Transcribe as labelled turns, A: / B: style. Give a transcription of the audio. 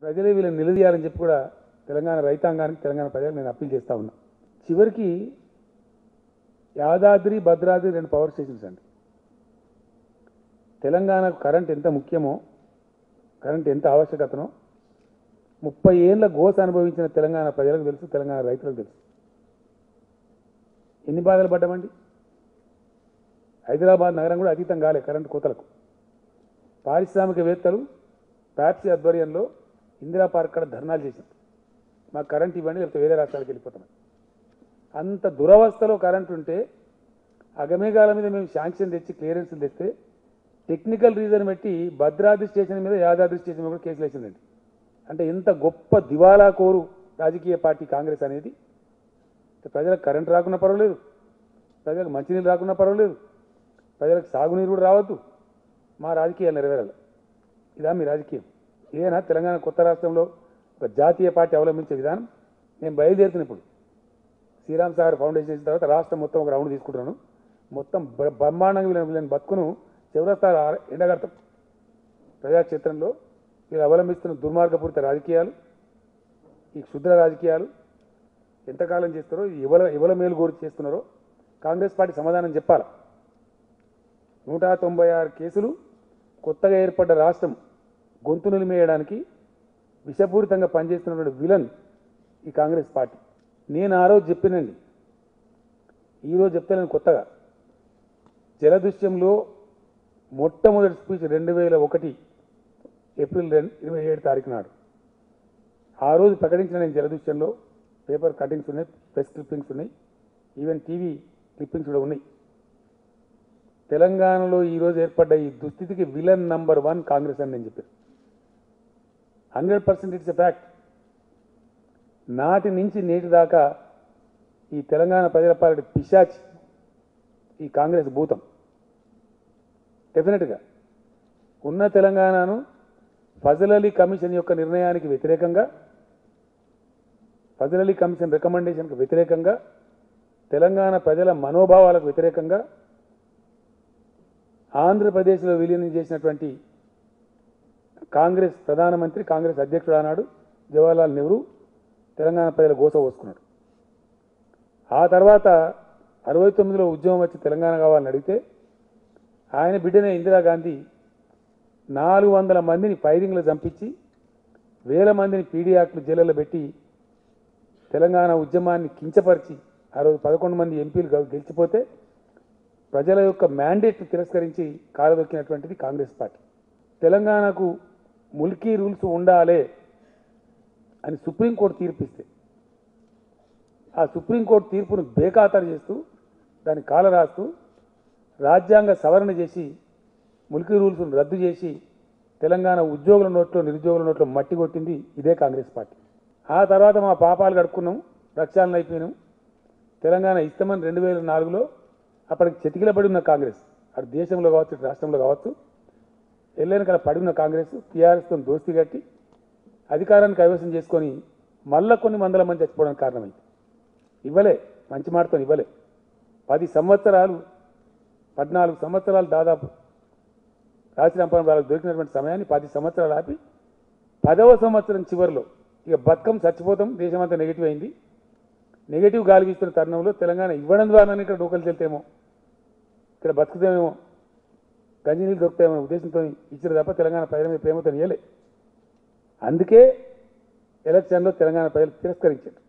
A: ప్రజలే వీళ్ళని నిలదీయాలని చెప్పి కూడా తెలంగాణ రైతాంగానికి తెలంగాణ ప్రజలకు నేను అప్పీల్ చేస్తా ఉన్నా చివరికి యాదాద్రి భద్రాద్రి రెండు పవర్ స్టేషన్స్ అండి తెలంగాణకు కరెంట్ ఎంత ముఖ్యమో కరెంట్ ఎంత ఆవశ్యకతనో ముప్పై ఏళ్ళ గోస అనుభవించిన తెలంగాణ ప్రజలకు తెలుసు తెలంగాణ రైతులకు తెలుసు ఎన్ని బాధలు పడ్డామండి హైదరాబాద్ నగరం కూడా అతీతం కాలే కరెంటు కోతలకు పారిశ్రామికవేత్తలు ప్యాప్సీ ఆధ్వర్యంలో ఇందిరా పార్క్ కాడ ధర్నాలు చేశారు మాకు కరెంట్ ఇవ్వండి లేకపోతే వేరే రాష్ట్రాలకు వెళ్ళిపోతాం అంత దురవస్థలో కరెంట్ ఉంటే అగమేఘాల మీద మేము శాంక్షన్ తెచ్చి క్లియరెన్స్లు తెస్తే టెక్నికల్ రీజన్ పెట్టి భద్రాద్రి స్టేషన్ మీద యాదాద్రి స్టేషన్ మీద కూడా కేసులు వేసిందండి అంటే ఎంత గొప్ప దివాలా కోరు రాజకీయ పార్టీ కాంగ్రెస్ అనేది ప్రజలకు కరెంట్ రాకున్నా పర్వాలేదు ప్రజలకు మంచినీళ్ళు రాకున్నా పర్వాలేదు ప్రజలకు సాగునీరు కూడా రావద్దు మా రాజకీయాలు నెరవేరాలి ఇదా మీ రాజకీయం ఇదేనా తెలంగాణ కొత్త రాష్ట్రంలో ఒక జాతీయ పార్టీ అవలంబించే విధానం నేను బయలుదేరుతున్న ఇప్పుడు శ్రీరామ్ సాగర్ ఫౌండేషన్ చేసిన తర్వాత రాష్ట్రం మొత్తం ఒక రౌండ్ తీసుకుంటున్నాను మొత్తం బ్ర- బ్రహ్మాండంగా వీళ్ళని వీళ్ళని బతుకును చివరస్తా ఎండగడతాం ప్రజాక్షేత్రంలో వీళ్ళు అవలంబిస్తున్న దుర్మార్గపూరిత రాజకీయాలు ఈ క్షుద్ర రాజకీయాలు ఎంతకాలం చేస్తారో ఎవల ఎవల మేలు కోరి చేస్తున్నారో కాంగ్రెస్ పార్టీ సమాధానం చెప్పాలి నూట తొంభై ఆరు కేసులు కొత్తగా ఏర్పడ్డ రాష్ట్రం గొంతు నిలిమేయడానికి విషపూరితంగా పనిచేస్తున్నటువంటి విలన్ ఈ కాంగ్రెస్ పార్టీ నేను ఆ రోజు చెప్పినండి ఈరోజు చెప్తే నేను కొత్తగా జలదృశ్యంలో మొట్టమొదటి స్పీచ్ రెండు వేల ఒకటి ఏప్రిల్ రెండు ఇరవై ఏడు తారీఖు నాడు ఆ రోజు ప్రకటించిన నేను జలదృశ్యంలో పేపర్ కటింగ్స్ ఉన్నాయి ప్రెస్ క్లిప్పింగ్స్ ఉన్నాయి ఈవెన్ టీవీ క్లిప్పింగ్స్ కూడా ఉన్నాయి తెలంగాణలో ఈరోజు ఏర్పడ్డ ఈ దుస్థితికి విలన్ నంబర్ వన్ కాంగ్రెస్ అని నేను చెప్పాను hundred percent it's a fact నాటి నుంచి నేటి దాకా ఈ తెలంగాణ ప్రజల పాలిట పిశాచ్ ఈ కాంగ్రెస్ భూతం డెఫినెట్గా ఉన్న తెలంగాణను ఫజల్ అలీ కమిషన్ యొక్క నిర్ణయానికి వ్యతిరేకంగా ఫజల్ అలీ కమిషన్ రికమెండేషన్కి వ్యతిరేకంగా తెలంగాణ ప్రజల మనోభావాలకు వ్యతిరేకంగా ఆంధ్రప్రదేశ్లో విలీనం చేసినటువంటి కాంగ్రెస్ ప్రధానమంత్రి కాంగ్రెస్ అధ్యక్షుడు ఆనాడు జవహర్లాల్ నెహ్రూ తెలంగాణ ప్రజల గోస పోసుకున్నాడు ఆ తర్వాత అరవై తొమ్మిదిలో ఉద్యమం వచ్చి తెలంగాణ కావాలని అడిగితే ఆయన బిడ్డనే ఇందిరాగాంధీ నాలుగు వందల మందిని ఫైరింగ్లో చంపించి వేల మందిని పీడీ యాక్ట్లు జైళ్ళలో పెట్టి తెలంగాణ ఉద్యమాన్ని కించపరిచి ఆ రోజు పదకొండు మంది ఎంపీలు గె- గెలిచిపోతే ప్రజల యొక్క మ్యాండేట్ తిరస్కరించి కాలదొక్కినటువంటిది కాంగ్రెస్ పార్టీ తెలంగాణకు ముల్కీ రూల్స్ ఉండాలే అని సుప్రీంకోర్టు తీర్పిస్తే ఆ సుప్రీంకోర్టు తీర్పును బేఖాతరు చేస్తూ దాన్ని కాల రాస్తూ రాజ్యాంగ సవరణ చేసి ముల్కీ రూల్స్ను రద్దు చేసి తెలంగాణ ఉద్యోగుల నోట్లో నిరుద్యోగుల నోట్లో మట్టి కొట్టింది ఇదే కాంగ్రెస్ పార్టీ ఆ తర్వాత మా పాపాలు కడుక్కున్నాం రక్షాలను అయిపోయినాం తెలంగాణ ఇస్తామని రెండు వేల నాలుగులో అప్పటికి చెతికిలబడి ఉన్న కాంగ్రెస్ అటు దేశంలో కావచ్చు ఇటు రాష్ట్రంలో కావచ్చు ఎల్లెనకల పడి ఉన్న కాంగ్రెస్ టీఆర్ఎస్తో దోస్తీ కట్టి అధికారాన్ని కైవసం చేసుకొని మళ్ళా కొన్ని వందల మంది చచ్చిపోవడానికి కారణమైంది ఇవ్వలే మంచి మాటతో ఇవ్వలే పది సంవత్సరాలు పద్నాలుగు సంవత్సరాలు దాదాపు రాజరాంపురం వాళ్ళకి దొరికినటువంటి సమయాన్ని పది సంవత్సరాలు ఆపి పదవ సంవత్సరం చివరిలో ఇక బతుకం చచ్చిపోతాం దేశమంతా నెగిటివ్ అయింది నెగిటివ్ గాలి వీస్తున్న తరుణంలో తెలంగాణ ఇవ్వడం ద్వారానే ఇక్కడ డోకలు చెల్తేమో ఇక్కడ బతుకుతామేమో గంజినీళ్ళు దొరుకుతామనే ఉద్దేశంతో ఇచ్చిన తప్ప తెలంగాణ ప్రజల మీద ప్రేమతో ఇయ్యలే అందుకే ఎలక్షన్లో తెలంగాణ ప్రజలు తిరస్కరించారు